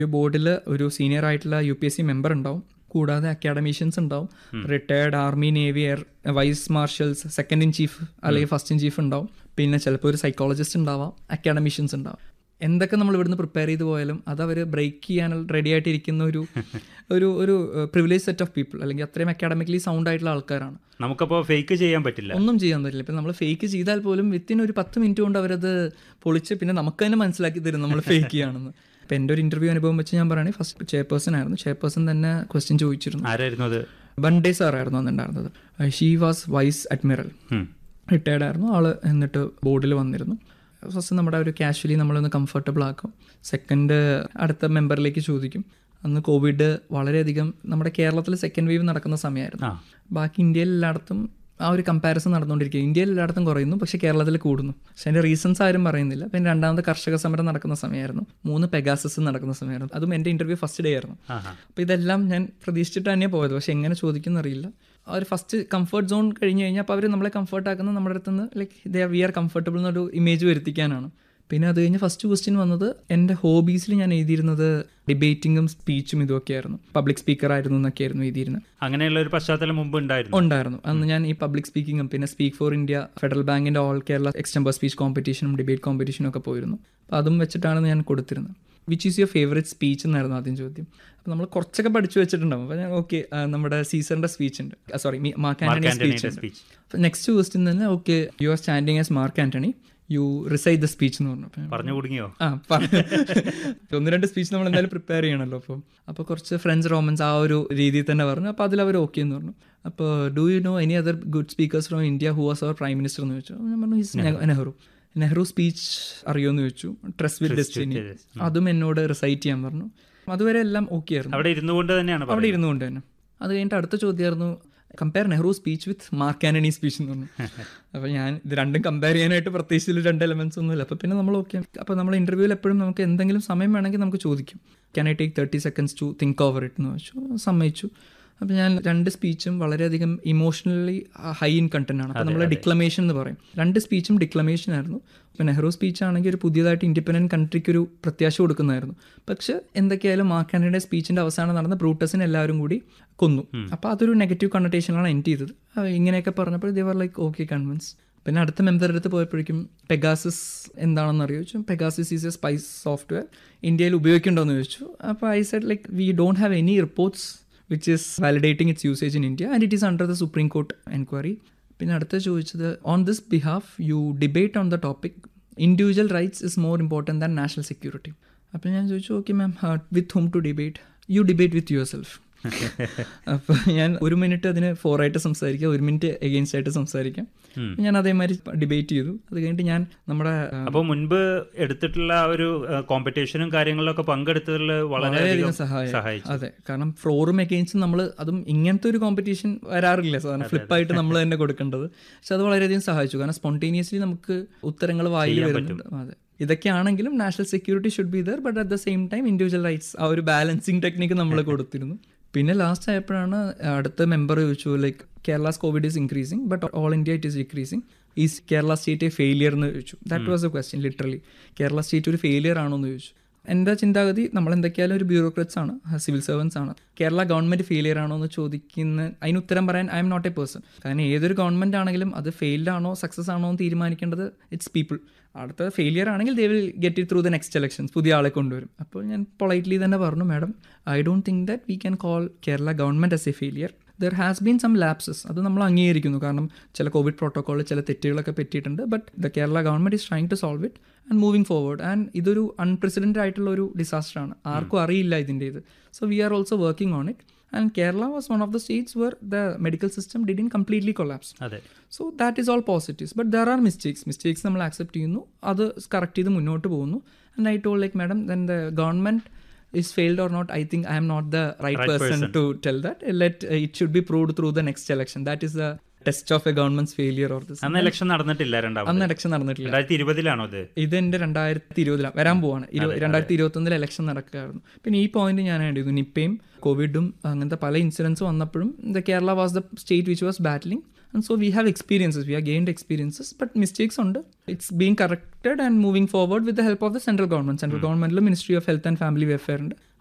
ഒരു ബോർഡിൽ ഒരു സീനിയർ ആയിട്ടുള്ള U P S C member ഉണ്ടാവും കൂടാതെ അക്കാഡമീഷ്യൻസ് ഉണ്ടാവും retired army navy air vice marshals second in chief അല്ലെങ്കിൽ ഫസ്റ്റ് ഇൻ ചീഫ് ഉണ്ടാവും പിന്നെ ചിലപ്പോൾ ഒരു സൈക്കോളജിസ്റ്റ് ഉണ്ടാവാം അക്കാഡമീഷ്യൻസ് ഉണ്ടാവും എന്തൊക്കെ നമ്മൾ ഇവിടുന്ന് പ്രിപ്പയർ ചെയ്ത് പോയാലും അത് അവർ ബ്രേക്ക് ചെയ്യാൻ റെഡി ആയിട്ടിരിക്കുന്ന ഒരു ഒരു ഒരു പ്രിവിലേജ് സെറ്റ് ഓഫ് പീപ്പിൾ അല്ലെങ്കിൽ അത്രയും അക്കാഡമിക്കലി സൗണ്ട് ആയിട്ടുള്ള ആൾക്കാരാണ് നമുക്കപ്പോൾ ഫേക്ക് ചെയ്യാൻ പറ്റില്ല ഒന്നും ചെയ്യാൻ പറ്റില്ല ഇപ്പം നമ്മൾ ഫേക്ക് ചെയ്താൽ പോലും വിത്തിൻ ഒരു പത്ത് മിനിറ്റ് കൊണ്ട് അവരത് പൊളിച്ച് പിന്നെ നമുക്ക് തന്നെ മനസ്സിലാക്കി തരും നമ്മൾ ഫേക്ക് ചെയ്യാണെന്ന് ഇപ്പം എൻ്റെ ഒരു ഇൻ്റർവ്യൂ അനുഭവം വെച്ച് ഞാൻ പറയുകയാണെങ്കിൽ ഫസ്റ്റ് ചെയർപേഴ്സൺ ആയിരുന്നു ചെയർപേഴ്സൺ തന്നെ ക്വസ്റ്റ്യൻ ചോദിച്ചിരുന്നു ആരായിരുന്നു അത് ബൺഡേ സാർ ആയിരുന്നു അന്നുണ്ടായിരുന്നത് ഷീ വാസ് വൈസ് അഡ്മിറൽ ഉം. റിട്ടയർഡ് ആയിരുന്നു ആള് എന്നിട്ട് ബോർഡിൽ വന്നിരുന്നു ഫസ്റ്റ് നമ്മുടെ ഒരു കാഷ്വലി നമ്മളൊന്ന് കംഫർട്ടബിൾ ആക്കും സെക്കൻഡ് അടുത്ത മെമ്പറിലേക്ക് ചോദിക്കും അന്ന് കോവിഡ് വളരെയധികം നമ്മുടെ കേരളത്തിൽ സെക്കൻഡ് വേവ് നടക്കുന്ന സമയമായിരുന്നു ആ ബാക്കി ഇന്ത്യയിൽ എല്ലായിടത്തും ആ ഒരു കമ്പാരിസൺ നടന്നുകൊണ്ടിരിക്കുക ഇന്ത്യയിൽ എല്ലായിടത്തും കുറയുന്നു പക്ഷേ കേരളത്തിൽ കൂടുന്നു പക്ഷെ അതിൻ്റെ റീസൺസ് ആരും പറയുന്നില്ല പിന്നെ രണ്ടാമത് കർഷക സമരം നടക്കുന്ന സമയമായിരുന്നു മൂന്ന് പെഗാസസ് നടക്കുന്ന സമയമായിരുന്നു അതും എൻ്റെ ഇൻ്റർവ്യൂ ഫസ്റ്റ് ഡേ ആയിരുന്നു ആഹാ. അപ്പോൾ ഇതെല്ലാം ഞാൻ പ്രതീക്ഷിച്ചിട്ട് തന്നെയാണ് പോയത് പക്ഷെ എങ്ങനെ ചോദിക്കുന്ന അറിയില്ല ആ ഒരു ഫസ്റ്റ് കംഫർട്ട് സോൺ കഴിഞ്ഞ് കഴിഞ്ഞാൽ അപ്പോൾ അവർ നമ്മളെ കംഫർട്ട് ആക്കുന്നത് നമ്മുടെ അടുത്ത് നിന്ന് like they we are comfortable എന്നൊരു ഇമേജ് വരുത്തിക്കാനാണ് പിന്നെ അത് കഴിഞ്ഞ് ഫസ്റ്റ് ക്വസ്റ്റ്യൻ വന്നത് എൻ്റെ ഹോബീസിൽ ഞാൻ എഴുതിയിരുന്നത് ഡിബേറ്റിങ്ങും സ്പീച്ചും ഇതൊക്കെയായിരുന്നു പബ്ലിക് സ്പീക്കർ ആയിരുന്നു എന്നൊക്കെയായിരുന്നു എഴുതിയിരുന്നത് അങ്ങനെയുള്ള ഒരു പശ്ചാത്തലം മുമ്പ് ഉണ്ടായിരുന്നു ഉണ്ടായിരുന്നു അന്ന് ഞാൻ ഈ പബ്ലിക് സ്പീക്കിങ്ങും പിന്നെ സ്പീക്ക് ഫോർ ഇന്ത്യ ഫെഡറൽ ബാങ്കിന്റെ ഓൾ കേരള എക്സ്റ്റംബർ സ്പീച്ച് കോമ്പറ്റീഷനും ഡിബേറ്റ് കോമ്പറ്റീഷനും ഒക്കെ പോയിരുന്നു അപ്പോൾ അതും വെച്ചിട്ടാണ് ഞാൻ കൊടുത്തിരുന്നത് which is your favourite speech എന്നായിരുന്നു ആദ്യം ചോദ്യം അപ്പോൾ നമ്മൾ കുറച്ചൊക്കെ പഠിച്ചു വെച്ചിട്ടുണ്ടാവും അപ്പോൾ ഞാൻ ഓക്കെ നമ്മുടെ സീസറിന്റെ സ്പീച്ച് ഉണ്ട് സോറി മാർക്ക് ആന്റണി സ്പീച്ച് ആന്റണിയുടെ ഉണ്ട് സ്പീച്ച് അപ്പോൾ നെക്സ്റ്റ് ക്വസ്റ്റ്യൻ തന്നെ okay you are standing as Mark Antony you recite the speech എന്ന് പറഞ്ഞു അപ്പോൾ ഞാൻ പറഞ്ഞു കുടുങ്ങിയോ ആ പറഞ്ഞു ഒന്ന് രണ്ട് സ്പീച്ച് നമ്മൾ എന്തായാലും പ്രിപ്പയർ ചെയ്യണമല്ലോ അപ്പോൾ അപ്പോൾ കുറച്ച് ഫ്രണ്ട്സ് റോമൻസ് ആ ഒരു രീതിയിൽ തന്നെ പറഞ്ഞു അപ്പോൾ അതിൽ അവർ ഓക്കെ എന്ന് പറഞ്ഞു അപ്പോൾ do you know any other good speakers from India who was our prime minister എന്ന് ചോദിച്ചു അപ്പോൾ ഞാൻ പറഞ്ഞു ഹിസ് നെഹ്റു നെഹ്റു സ്പീച്ച് അറിയുമെന്ന് ചോദിച്ചു ട്രസ് വിത്ത് ഡെസ്റ്റിനി അതും എന്നോട് റിസൈറ്റ് ചെയ്യാൻ പറഞ്ഞു അതുവരെ എല്ലാം ഓക്കെ ആയിരുന്നു അവിടെ ഇരുന്നു കൊണ്ട് തന്നെയാണ് അവിടെ പറയുന്നത്. ഇരുന്നുകൊണ്ട് തന്നെ അത് കഴിഞ്ഞിട്ട് അടുത്ത ചോദ്യമായിരുന്നു compare Nehru speech with Mark Antony speech എന്ന് പറഞ്ഞു അപ്പോൾ ഞാൻ ഇത് രണ്ടും കമ്പയർ ചെയ്യാനായിട്ട് പ്രത്യേകിച്ച് ഇതിൽ രണ്ട് എലമെന്റ്സ് ഒന്നുമില്ല അപ്പോൾ പിന്നെ നമ്മൾ ഓക്കെ അപ്പോൾ നമ്മൾ ഇന്റർവ്യൂവിൽ എപ്പോഴും നമുക്ക് എന്തെങ്കിലും സമയം വേണമെങ്കിൽ നമുക്ക് ചോദിക്കും can I take thirty seconds to think over it എന്ന് വെച്ചു സമ്മതിച്ചു അപ്പോൾ ഞാൻ രണ്ട് സ്പീച്ചും വളരെയധികം ഇമോഷണലി ഹൈ ഇൻ കണ്ടന്റ് ആണ് അപ്പോൾ നമ്മൾ ഡിക്ലമേഷൻ എന്ന് പറയും രണ്ട് സ്പീച്ചും ഡിക്ലമേഷൻ ആയിരുന്നു ഇപ്പോൾ നെഹ്റു സ്പീച്ച് ആണെങ്കിൽ ഒരു പുതിയതായിട്ട് ഇൻഡിപെൻഡൻറ്റ് കൺട്രിക്ക് ഒരു പ്രത്യാശ കൊടുക്കുന്നതായിരുന്നു പക്ഷേ എന്തൊക്കെയായാലും മാർക്കാൻഡിയുടെ സ്പീച്ചിൻ്റെ അവസാനം നടന്ന ബ്രൂട്ടസിനെ എല്ലാവരും കൂടി കൊന്നു അപ്പോൾ അതൊരു നെഗറ്റീവ് കണ്ണറ്റേഷനാണ് എൻഡ് ചെയ്തത് അപ്പോൾ ഇങ്ങനെയൊക്കെ പറഞ്ഞപ്പോൾ ദേവർ ലൈക്ക് ഓക്കെ കൺവിൻസ് പിന്നെ അടുത്ത മെമ്പറുടെ അടുത്ത് പോയപ്പോഴേക്കും പെഗാസിസ് എന്താണെന്ന് അറിയിച്ചു Pegasus is a spice software ഇന്ത്യയിൽ ഉപയോഗിക്കുന്നുണ്ടോ എന്ന് ചോദിച്ചു അപ്പോൾ I said like we don't have any reports which is validating its usage in India and it is under the Supreme Court enquiry പിന്നെ അടുത്ത ചോദിച്ചത് on this behalf you debate on the topic individual rights is more important than national security അപ്പോൾ ഞാൻ ചോദിച്ചു okay ma'am with whom to debate you debate with your self അപ്പോൾ ഞാൻ ഒരു minute അതിന് ഫോർ ആയിട്ട് സംസാരിക്കാം ഒരു മിനിറ്റ് എഗെയിൻസ്റ്റ് ആയിട്ട് സംസാരിക്കാം ഞാൻ അതേമാതിരി ഡിബേറ്റ് ചെയ്തു അത് കഴിഞ്ഞിട്ട് ഞാൻ നമ്മുടെ ആ, അപ്പോൾ മുൻപ് എടുത്തിട്ടുള്ള ആ ഒരു കോമ്പറ്റീഷനും കാര്യങ്ങളിലൊക്കെ പങ്കെടുത്തതിൽ വളരെയധികം വളരെയധികം സഹായം സഹായിച്ചു അതെ കാരണം ഫ്ലോറും എഗെയിൻസ്റ്റ് നമ്മൾ അതും ഇങ്ങനത്തെ ഒരു കോമ്പറ്റീഷൻ വരാറില്ല സാധാരണ ഫ്ലിപ്പായിട്ട് നമ്മൾ തന്നെ കൊടുക്കേണ്ടത് പക്ഷെ അത് വളരെയധികം സഹായിച്ചു കാരണം സ്പോണ്ടേനിയസ്ലി നമുക്ക് ഉത്തരങ്ങൾ വായിൽ വരുന്നുണ്ട് അതെ ഇതൊക്കെയാണെങ്കിലും national security should be there but at the same time individual rights ആ ഒരു ബാലൻസിങ് ടെക്നിക്ക് നമ്മൾ കൊടുത്തിരുന്നു പിന്നെ ലാസ്റ്റ് ആയപ്പോഴാണ് അടുത്ത മെമ്പർ ചോദിച്ചു like Kerala's covid is increasing but all India it is decreasing is Kerala state a failure എന്ന് ചോദിച്ചു that was a question literally Kerala state ഒരു ഫെയിലിയർ ആണോ എന്ന് ചോദിച്ചു എൻ്റെ ചിന്താഗതി നമ്മൾ എന്തൊക്കെയാലും ഒരു ബ്യൂറോക്രറ്റ്സ് ആണ് സിവിൽ സർവൻസ് ആണ് കേരള ഗവൺമെന്റ് ഫെയിലിയർ ആണോ എന്ന് ചോദിക്കുന്ന അതിന് ഉത്തരം പറയാൻ I am not a person കാരണം ഏതൊരു ഗവൺമെന്റ് ആണെങ്കിലും അത് ഫെയിൽഡ് ആണോ സക്സസ് ആണോ എന്ന് തീരുമാനിക്കേണ്ടത് ഇറ്റ്സ് പീപ്പിൾ അടുത്ത ഫെയിലിയർ ആണെങ്കിൽ they will get it through the next elections പുതിയ ആളെ കൊണ്ടുവരും അപ്പോൾ ഞാൻ പൊളൈറ്റ്ലി തന്നെ പറഞ്ഞു madam I don't think that we can call Kerala government as a failure there has been some lapses അത് നമ്മൾ അംഗീകരിക്കുന്നു കാരണം ചില കോവിഡ് പ്രോട്ടോക്കോൾ ചില തെറ്റുകളൊക്കെ പറ്റിയിട്ടുണ്ട് but the Kerala government is trying to solve it and moving forward and ഇതൊരു unprecedented ആയിട്ടുള്ള ഒരു ഡിസാസ്റ്റർ ആണ് ആർക്കും അറിയില്ല ഇതിൻ്റെ ഇത് so we are also working on it and Kerala was one of the states where the medical system did in completely collapse അതെ so that is all positives but there are mistakes mistakes നമ്മൾ accept ചെയ്യുന്നു അത് correct ചെയ്ത് മുന്നോട്ട് പോകുന്നു and I told like madam then the government is failed or not I think I am not the right person to tell that let it should be proved through the next election that is the test of a government failure or this അന്ന് election നടന്നിട്ടില്ല രണ്ടാമത് അന്ന് election നടന്നിട്ടില്ല രണ്ടായിരത്തി ഇരുപതിലാണോ അത് ഇത് എൻ്റെ രണ്ടായിരത്തി ഇരുപതിലാണ് വരാൻ പോവാണ് ഇരു- രണ്ടായിരത്തി ഇരുപത്തൊന്നിൽ ഇലക്ഷൻ നടക്കുകയായിരുന്നു പിന്നെ ഈ പോയിന്റ് ഞാൻ ആഡ് ചെയ്തു നിപ്പയും കോവിഡും അങ്ങനത്തെ പല ഇൻസിഡൻസ് വന്നപ്പോഴും the Kerala was the state which was battling and so we have experiences we are gained experiences but mistakes ഉണ്ട് it's being corrected and moving forward with the help of the central government central ഗവൺമെന്റിൽ ministry of health and family welfare ഉണ്ട്